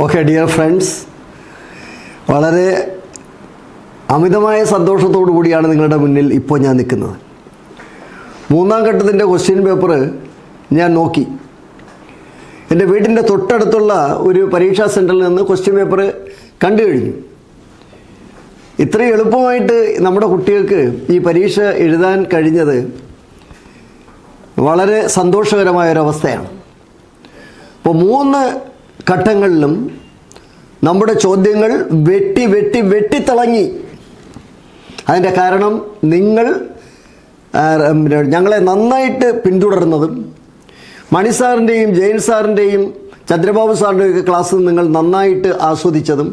okay dear friends വളരെ അമിതമായ സന്തോഷത്തോടു കൂടിയാണ് നിങ്ങളുടെ മുന്നിൽ ഇപ്പോൾ ഞാൻ നിൽക്കുന്നത് മൂന്നാം ഘട്ടത്തിൻ്റെ ക്വസ്റ്റ്യൻ പേപ്പർ ഞാൻ നോക്കി എൻ്റെ വീടിൻ്റെ തൊട്ടടുത്തുള്ള ഒരു പരീക്ഷാ സെൻറ്ററിൽ നിന്ന് ക്വസ്റ്റ്യൻ പേപ്പർ കണ്ടു കഴിഞ്ഞു ഇത്രയും എളുപ്പമായിട്ട് നമ്മുടെ കുട്ടികൾക്ക് ഈ പരീക്ഷ എഴുതാൻ കഴിഞ്ഞത് വളരെ സന്തോഷകരമായ ഒരവസ്ഥയാണ് അപ്പോൾ മൂന്ന് ഘട്ടങ്ങളിലും നമ്മുടെ ചോദ്യങ്ങൾ വെട്ടി വെട്ടി വെട്ടിത്തിളങ്ങി അതിൻ്റെ കാരണം നിങ്ങൾ ആ, ഉം, ഞങ്ങളെ നന്നായിട്ട് പിന്തുടരുന്നതും മണി സാറിൻ്റെയും ജയൻ സാറിൻ്റെയും ചന്ദ്രബാബു സാറിൻ്റെയും ഒക്കെ ക്ലാസ് നിങ്ങൾ നന്നായിട്ട് ആസ്വദിച്ചതും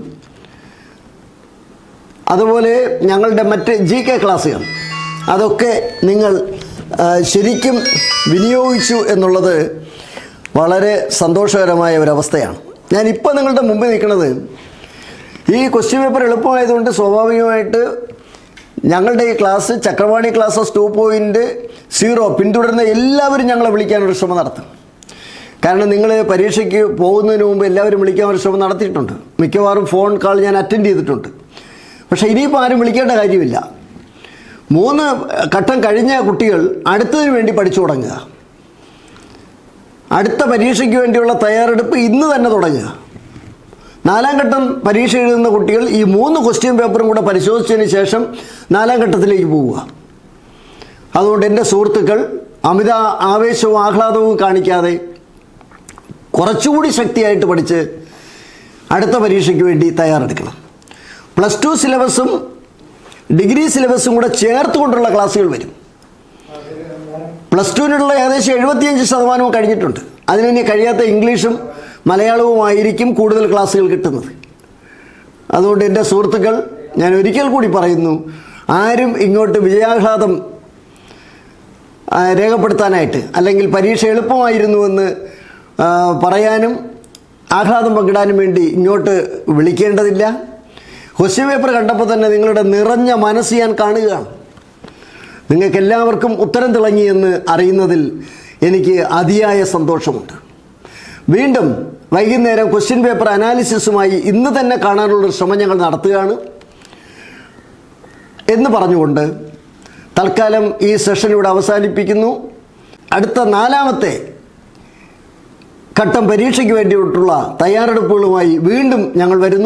അതുപോലെ ഞങ്ങളുടെ മറ്റ് ജി കെ ക്ലാസ്സുകൾ അതൊക്കെ നിങ്ങൾ ആ, ശരിക്കും വിനിയോഗിച്ചു എന്നുള്ളത് വളരെ സന്തോഷകരമായ ഒരവസ്ഥയാണ് ഞാൻ ഇപ്പോൾ നിങ്ങളുടെ മുമ്പിൽ നിൽക്കുന്നത് ഈ ക്വസ്റ്റ്യൻ പേപ്പർ എളുപ്പമായതുകൊണ്ട് സ്വാഭാവികമായിട്ട് ഞങ്ങളുടെ ഈ class Chakravani classes two point zero പിന്തുടരുന്ന എല്ലാവരും ഞങ്ങളെ വിളിക്കാനൊരു ശ്രമം നടത്തും കാരണം നിങ്ങൾ പരീക്ഷയ്ക്ക് പോകുന്നതിന് മുമ്പ് എല്ലാവരും വിളിക്കാൻ ഒരു ശ്രമം നടത്തിയിട്ടുണ്ട് മിക്കവാറും ഫോൺ കാൾ ഞാൻ അറ്റൻഡ് ചെയ്തിട്ടുണ്ട് പക്ഷേ ഇനിയിപ്പോൾ ആരും വിളിക്കേണ്ട കാര്യമില്ല മൂന്ന് ഘട്ടം കഴിഞ്ഞ കുട്ടികൾ അടുത്തതിന് വേണ്ടി പഠിച്ചു തുടങ്ങുക അടുത്ത പരീക്ഷയ്ക്ക് വേണ്ടിയുള്ള തയ്യാറെടുപ്പ് ഇന്ന് തന്നെ തുടങ്ങുക നാലാം ഘട്ടം പരീക്ഷ എഴുതുന്ന കുട്ടികൾ ഈ മൂന്ന് ക്വസ്റ്റ്യൻ പേപ്പറും കൂടെ പരിശോധിച്ചതിന് ശേഷം നാലാം ഘട്ടത്തിലേക്ക് പോവുക അതുകൊണ്ട് എൻ്റെ സുഹൃത്തുക്കൾ അമിത ആവേശവും ആഹ്ലാദവും കാണിക്കാതെ കുറച്ചുകൂടി ശക്തിയായിട്ട് പഠിച്ച് അടുത്ത പരീക്ഷയ്ക്ക് വേണ്ടി തയ്യാറെടുക്കണം പ്ലസ് ടു സിലബസും ഡിഗ്രി സിലബസും കൂടെ ചേർത്തുകൊണ്ടുള്ള ക്ലാസ്സുകൾ വരും പ്ലസ് ടുവിനുള്ള ഏകദേശം എഴുപത്തിയഞ്ച് ശതമാനവും കഴിഞ്ഞിട്ടുണ്ട് അതിനി കഴിയാത്ത ഇംഗ്ലീഷും മലയാളവുമായിരിക്കും കൂടുതൽ ക്ലാസ്സുകൾ കിട്ടുന്നത് അതുകൊണ്ട് എൻ്റെ സുഹൃത്തുക്കൾ ഞാൻ ഒരിക്കൽ കൂടി പറയുന്നു ആരും ഇങ്ങോട്ട് വിജയാഹ്ലാദം ആ, രേഖപ്പെടുത്താനായിട്ട് അല്ലെങ്കിൽ പരീക്ഷ എളുപ്പമായിരുന്നുവെന്ന് ആ, പറയാനും ആഹ്ലാദം പങ്കിടാനും വേണ്ടി ഇങ്ങോട്ട് വിളിക്കേണ്ടതില്ല ക്വസ്റ്റ്യൻ പേപ്പർ കണ്ടപ്പോൾ തന്നെ നിങ്ങളുടെ നിറഞ്ഞ മനസ്സ് ഞാൻ കാണുകയാണ് നിങ്ങൾക്ക് എല്ലാവർക്കും ഉത്തരം തിളങ്ങിയെന്ന് അറിയുന്നതിൽ എനിക്ക് അതിയായ സന്തോഷമുണ്ട് വീണ്ടും വൈകുന്നേരം ക്വസ്റ്റ്യൻ പേപ്പർ അനാലിസിസുമായി ഇന്ന് തന്നെ കാണാനുള്ളൊരു ശ്രമം ഞങ്ങൾ നടത്തുകയാണ് എന്ന് പറഞ്ഞുകൊണ്ട് തൽക്കാലം ഈ സെഷൻ ഇവിടെ അവസാനിപ്പിക്കുന്നു അടുത്ത നാലാമത്തെ ഘട്ടം പരീക്ഷയ്ക്ക് വേണ്ടിയിട്ടുള്ള തയ്യാറെടുപ്പുകളുമായി വീണ്ടും ഞങ്ങൾ വരുന്നു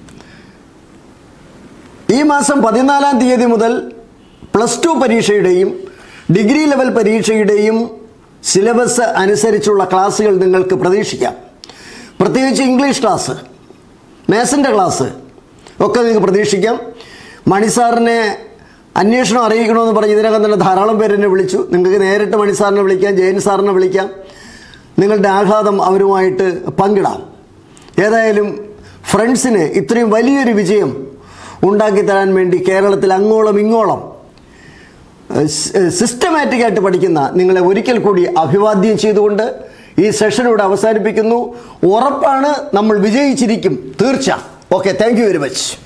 ഈ മാസം പതിനാലാം തീയതി മുതൽ പ്ലസ് ടു പരീക്ഷയുടെയും ഡിഗ്രി ലെവൽ പരീക്ഷയുടെയും സിലബസ് അനുസരിച്ചുള്ള ക്ലാസ്സുകൾ നിങ്ങൾക്ക് പ്രതീക്ഷിക്കാം പ്രത്യേകിച്ച് ഇംഗ്ലീഷ് ക്ലാസ് മേസൻ്റെ ക്ലാസ് ഒക്കെ നിങ്ങൾക്ക് പ്രതീക്ഷിക്കാം മണി സാറിനെ അന്വേഷണം അറിയിക്കണമെന്ന് പറഞ്ഞ് ഇതിനകം തന്നെ ധാരാളം പേര് എന്നെ വിളിച്ചു നിങ്ങൾക്ക് നേരിട്ട് മണി സാറിനെ വിളിക്കാം ജയൻ സാറിനെ വിളിക്കാം നിങ്ങളുടെ ആഹ്ലാദം അവരുമായിട്ട് പങ്കിടാം ഏതായാലും ഫ്രണ്ട്സിന് ഇത്രയും വലിയൊരു വിജയം ഉണ്ടാക്കി തരാൻ വേണ്ടി കേരളത്തിൽ അങ്ങോളം ഇങ്ങോളം സിസ്റ്റമാറ്റിക്കായിട്ട് പഠിക്കുന്ന നിങ്ങളെ ഒരിക്കൽ കൂടി അഭിവാദ്യം ചെയ്തുകൊണ്ട് ഈ സെഷൻ ഇവിടെ അവസാനിപ്പിക്കുന്നു ഉറപ്പാണ് നമ്മൾ വിജയിച്ചിരിക്കും തീർച്ച okay thank you very much